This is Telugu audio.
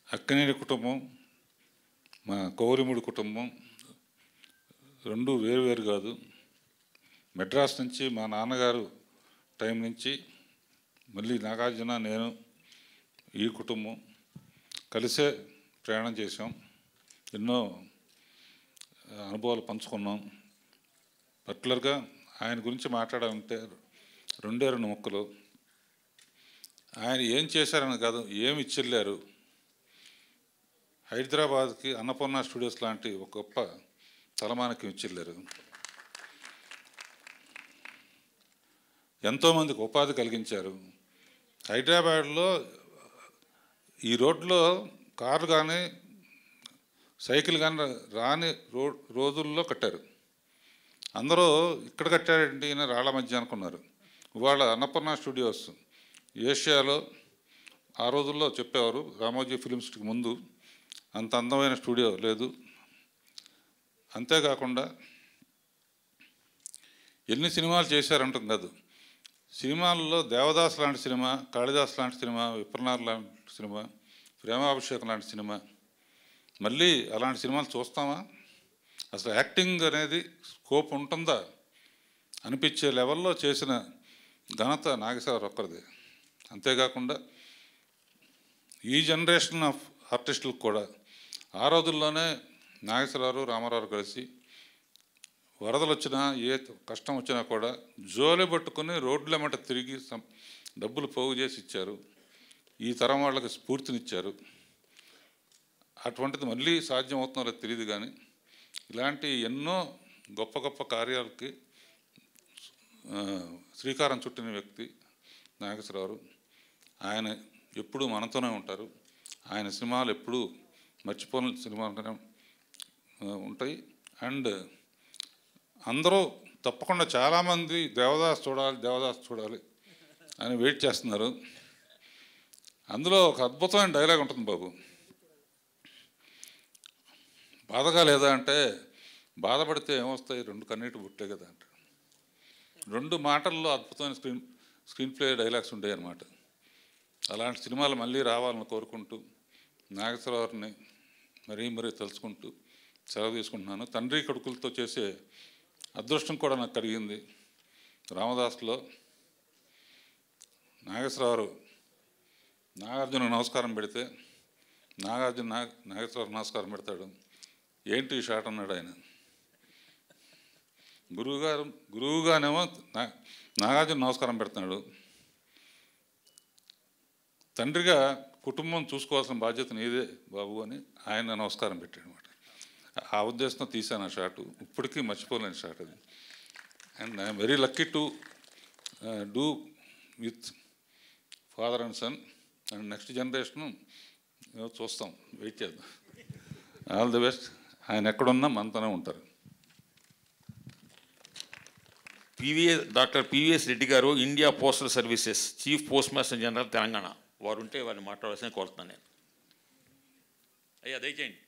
అక్కనేని కుటుంబం మా కౌరిముడి కుటుంబం రెండు వేరు వేరు కాదు మెడ్రాస్ నుంచి మా నాన్నగారు టైం నుంచి మళ్ళీ నాగార్జున నేను ఈ కుటుంబం కలిసే ప్రయాణం చేసాం ఎన్నో ఆ, అనుభవాలు పంచుకున్నాం పర్టికులర్గా ఆయన గురించి మాట్లాడాలంటే రెండే రెండు ముక్కలు ఆయన ఏం చేశారని కాదు ఏమి ఇచ్చెళ్ళారు హైదరాబాద్కి అన్నపూర్ణ స్టూడియోస్ లాంటి ఒక గొప్ప తలమానికి ఇచ్చెళ్ళారు ఎంతోమందికి ఉపాధి కలిగించారు హైదరాబాద్లో ఈ రోడ్లో కార్లు కానీ సైకిల్ కానీ రాని రో రోజుల్లో కట్టారు అందరూ ఇక్కడ కట్టారంటే ఈయన రాళ్ల మధ్య అనుకున్నారు ఇవాళ అన్నపూర్ణ స్టూడియోస్ ఏషియాలో ఆ రోజుల్లో చెప్పేవారు రామోజీ ఫిలిం సిటీకి ముందు అంత అందమైన స్టూడియో లేదు అంతేకాకుండా ఎన్ని సినిమాలు చేశారంటాం కాదు సినిమాల్లో దేవదాస్ లాంటి సినిమా కాళిదాస్ లాంటి సినిమా విప్రనాథ్ లాంటి సినిమా ప్రేమాభిషేకం లాంటి సినిమా మళ్ళీ అలాంటి సినిమాలు చూస్తామా అసలు యాక్టింగ్ అనేది స్కోప్ ఉంటుందా అనిపించే లెవెల్లో చేసిన ఘనత నాగేశ్వరరావు ఒక్కరిదే అంతేకాకుండా ఈ జనరేషన్ ఆఫ్ ఆర్టిస్టులకు కూడా ఆ రోజుల్లోనే నాగేశ్వరరావు రామారావు కలిసి వరదలు వచ్చినా ఏ కష్టం వచ్చినా కూడా జోలి పట్టుకుని రోడ్ల మట తిరిగి సం- డబ్బులు పోగు చేసి ఇచ్చారు ఈ తరం వాళ్ళకి స్ఫూర్తినిచ్చారు అటువంటిది మళ్ళీ సాధ్యం అవుతుందో లేదో తెలియదు కానీ ఇలాంటి ఎన్నో గొప్ప గొప్ప కార్యాలకి ఆ, శ్రీకారం చుట్టిన వ్యక్తి నాగేశ్వరరావు ఆయన ఎప్పుడూ మనతోనే ఉంటారు ఆయన సినిమాలు ఎప్పుడూ మర్చిపోని సినిమాలుగానే ఆ, ఉంటాయి అండ్ అందరూ తప్పకుండా చాలామంది దేవదాస్ చూడాలి దేవదాస్ చూడాలి అని వెయిట్ చేస్తున్నారు అందులో ఒక అద్భుతమైన డైలాగ్ ఉంటుంది బాబు బాధగా లేదా అంటే బాధపడితే ఏమొస్తాయి రెండు కన్నీటి బుట్టే కదా అంటే రెండు మాటల్లో అద్భుతమైన స్క్రీన్ స్క్రీన్ ప్లే డైలాగ్స్ ఉండేవి అనమాట అలాంటి సినిమాలు మళ్ళీ రావాలని కోరుకుంటూ నాగేశ్వరరావుని మరీ మరీ తలుచుకుంటూ సెలవు తీసుకుంటున్నాను తండ్రి కొడుకులతో చేసే అదృష్టం కూడా నాకు కలిగింది రామదాస్లో నాగేశ్వరరావు నాగార్జున నమస్కారం పెడితే నాగార్జున నాగ నాగేశ్వరరావు నమస్కారం పెడతాడు ఏంటి ఈ షాట్ అన్నాడు ఆయన గురువుగారు గురువుగానేమో నా నాగార్జున నమస్కారం పెడుతున్నాడు తండ్రిగా కుటుంబం చూసుకోవాల్సిన బాధ్యత నీదే బాబు అని ఆయన నమస్కారం పెట్టాడు అనమాట ఆ ఉద్దేశంతో తీశాను ఆ షాటు ఇప్పటికీ మర్చిపోలేని షాట్ అది and I'm very lucky to do with father and son and next generation చూస్తాం వెయిట్ చేద్దాం ఆల్ ది బెస్ట్ ఆయన ఎక్కడున్నా మనతోనే ఉంటారు PVS doctor PVS Reddy garu India postal services chief post master general Telangana వారు ఉంటే వారిని మాట్లాడాల్సిన కోరుతున్నాను నేను అయ్యా దయచేయండి